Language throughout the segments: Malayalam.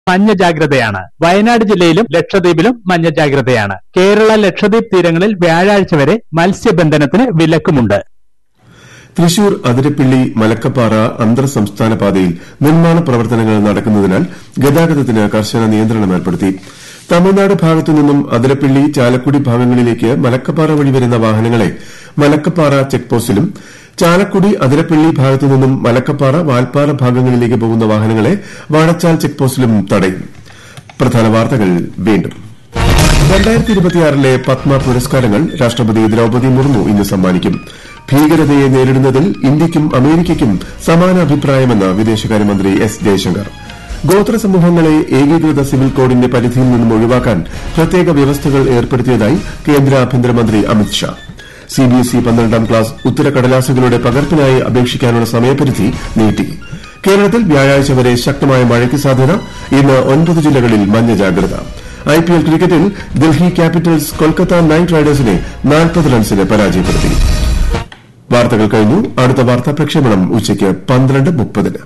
മഞ്ഞ ജാഗ്രതയാണ് വയനാട് ജില്ലയിലും ലക്ഷദ്വീപിലും മഞ്ഞ ജാഗ്രതയാണ് കേരള ലക്ഷദ്വീപ് തീരങ്ങളിൽ വ്യാഴാഴ്ച വരെ മത്സ്യബന്ധനത്തിന് വിലക്കുമുണ്ട് തൃശൂർ അതിരപ്പിള്ളി മലക്കപ്പാറ അന്തർ സംസ്ഥാന പാതയിൽ നിർമ്മാണ പ്രവർത്തനങ്ങൾ നടക്കുന്നതിനാൽ ഗതാഗതത്തിന് കർശന നിയന്ത്രണം ഏർപ്പെടുത്തി തമിഴ്നാട് ഭാഗത്തു നിന്നും അതിരപ്പിള്ളി ചാലക്കുടി ഭാഗങ്ങളിലേക്ക് മലക്കപ്പാറ വഴി വരുന്ന വാഹനങ്ങളെ മലക്കപ്പാറ ചെക്പോസ്റ്റിലും ചാലക്കുടി അതിരപ്പിള്ളി ഭാഗത്തു നിന്നും മലക്കപ്പാറ വാൽപ്പാറ ഭാഗങ്ങളിലേക്ക് പോകുന്ന വാഹനങ്ങളെ വാഴച്ചാൽ ചെക്പോസ്റ്റിലും തടയും പ്രധാന വാർത്തകൾ വീണ്ടും രണ്ടായിരത്തി ഇരുപത്തിയാറിലെ പത്മ പുരസ്കാരങ്ങൾ രാഷ്ട്രപതി ദ്രൌപദി മുർമു ഇന്ന് സമ്മാനിക്കും ഭീകരതയെ നേരിടുന്നതിൽ ഇന്ത്യയ്ക്കും അമേരിക്കയ്ക്കും സമാന അഭിപ്രായമെന്ന് വിദേശകാര്യമന്ത്രി എസ് ജയശങ്കർ ഗോത്ര സമൂഹങ്ങളെ ഏകീകൃത സിവിൽ കോഡിന്റെ പരിധിയിൽ നിന്നും ഒഴിവാക്കാൻ പ്രത്യേക വ്യവസ്ഥകൾ ഏർപ്പെടുത്തിയതായി കേന്ദ്ര ആഭ്യന്തരമന്ത്രി അമിത്ഷാ സിബിഎസ്ഇ പന്ത്രണ്ടാം ക്ലാസ് ഉത്തരക്കടലാസുകളുടെ പകർപ്പിനായി അപേക്ഷിക്കാനുള്ള സമയപരിധി നീട്ടി കേരളത്തിൽ വ്യാഴാഴ്ച വരെ ശക്തമായ മഴയ്ക്ക് സാധ്യത ഇന്ന് ഒൻപത് ജില്ലകളിൽ മഞ്ഞ ജാഗ്രത ഐപിഎൽ ക്രിക്കറ്റിൽ ഡൽഹി ക്യാപിറ്റൽസ് കൊൽക്കത്ത നൈറ്റ് റൈഡേഴ്സിനെ നാൽപ്പത് റൺസിന് പരാജയപ്പെടുത്തി വാർത്തകൾ കഴിഞ്ഞു അടുത്ത വാർത്താ പ്രക്ഷേപണം ഉച്ചയ്ക്ക് പന്ത്രണ്ട് മുപ്പതിന്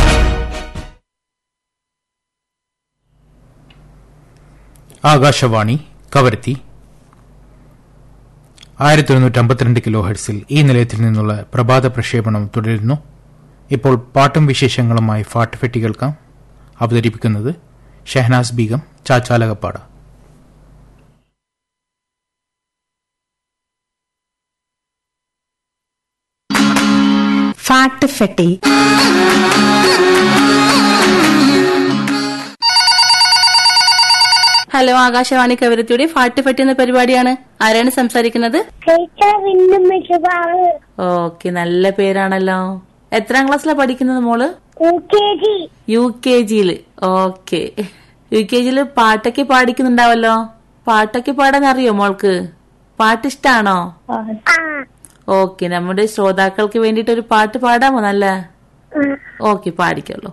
ആകാശവാണി കവരത്തി ആയിരത്തി ഒരുന്നൂറ്റി അമ്പത്തിരണ്ട് കിലോ ഹെർട്സിൽ ഈ നിലയത്തിൽ നിന്നുള്ള പ്രഭാത പ്രക്ഷേപണം തുടരുന്നു ഇപ്പോൾ പാട്ടും വിശേഷങ്ങളുമായി ഫാട്ട് ഫെട്ടി കേൾക്കാം അവതരിപ്പിക്കുന്നത് ഷെഹനാസ് ബീഗം ചാച്ചാലകപ്പാട ഫാട്ട് ഫെട്ടി ഹലോ ആകാശവാണി കവരത്തിയുടെ ഫാട്ട് ഫെട്ടി എന്ന പരിപാടിയാണ് ആരാണ് സംസാരിക്കുന്നത് ഓക്കെ നല്ല പേരാണല്ലോ എത്രാം ക്ലാസ്സിലാണ് പഠിക്കുന്നത് മോള് യു കെ ജിയില് ഓക്കെ യു കെ ജിയില് പാട്ടൊക്കെ പാടിക്കുന്നുണ്ടാവല്ലോ പാട്ടൊക്കെ പാടാൻ അറിയോ മോൾക്ക് പാട്ട് ഇഷ്ടാണോ ഓക്കെ നമ്മുടെ ശ്രോതാക്കൾക്ക് വേണ്ടിട്ട് ഒരു പാട്ട് പാടാമോ നല്ല ഓക്കെ പാടിക്കോളൂ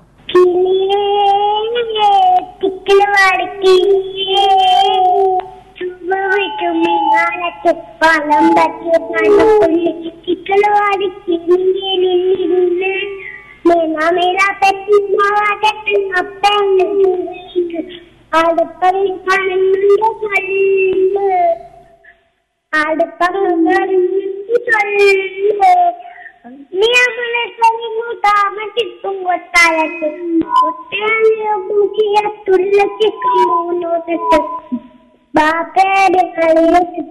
പണം പറ്റിയ പണപ്പുള്ളി ചിക്കല് വാടിക്കിരുന്ന് മേലാ പറ്റി മാറ്റത്ത് അപ്പൻ്റെ അടുപ്പം പണങ്ങളുടെ കല്ല് അടുപ്പം ചൊല്ല് നിയമങ്ങളെ കഴിഞ്ഞു താമസിക്കും കൊട്ടാരത്ത് ഒട്ടേറെ തുള്ളച്ചിക്കും മൂന്നോട്ടത്ത് ബാപ്പയുടെ കളിയെത്തി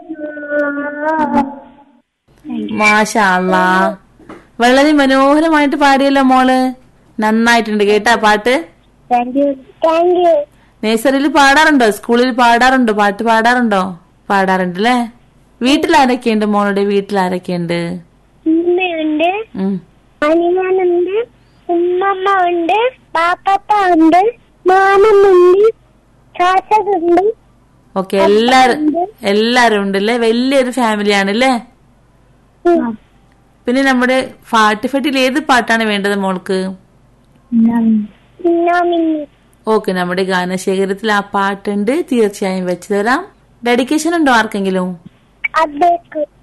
മാഷാല്ലാ വളരെ മനോഹരമായിട്ട് പാടിയല്ലോ മോള് നന്നായിട്ടുണ്ട് കേട്ടാ പാട്ട് താങ്ക് യു താങ്ക് യു നേഴ്സറിയിൽ പാടാറുണ്ടോ സ്കൂളിൽ പാടാറുണ്ടോ പാട്ട് പാടാറുണ്ടോ പാടാറുണ്ട് അല്ലേ വീട്ടിൽ ആരൊക്കെയുണ്ട് മോളുടെ വീട്ടിൽ ആരൊക്കെയുണ്ട് ഉമ്മയുണ്ട് ഉം. അനിയനുണ്ട് ഉമ്മമ്മ ഉണ്ട് പാപ്പപ്പ ഉണ്ട് മാമനുണ്ട് ചാച്ചതുണ്ട് ഓക്കെ എല്ലാരും എല്ലാരും ഉണ്ടല്ലേ വലിയൊരു ഫാമിലി ആണല്ലേ പിന്നെ നമ്മുടെ ഫാട്ടിഫട്ടിൽ ഏത് പാട്ടാണ് വേണ്ടത് മോൾക്ക് മിന്നു ഓക്കെ നമ്മുടെ ഗാനശേഖരത്തിൽ ആ പാട്ടുണ്ട് തീർച്ചയായും വെച്ചു തരാം ഡെഡിക്കേഷൻ ഉണ്ടോ ആർക്കെങ്കിലും അബ്ബേക്ക്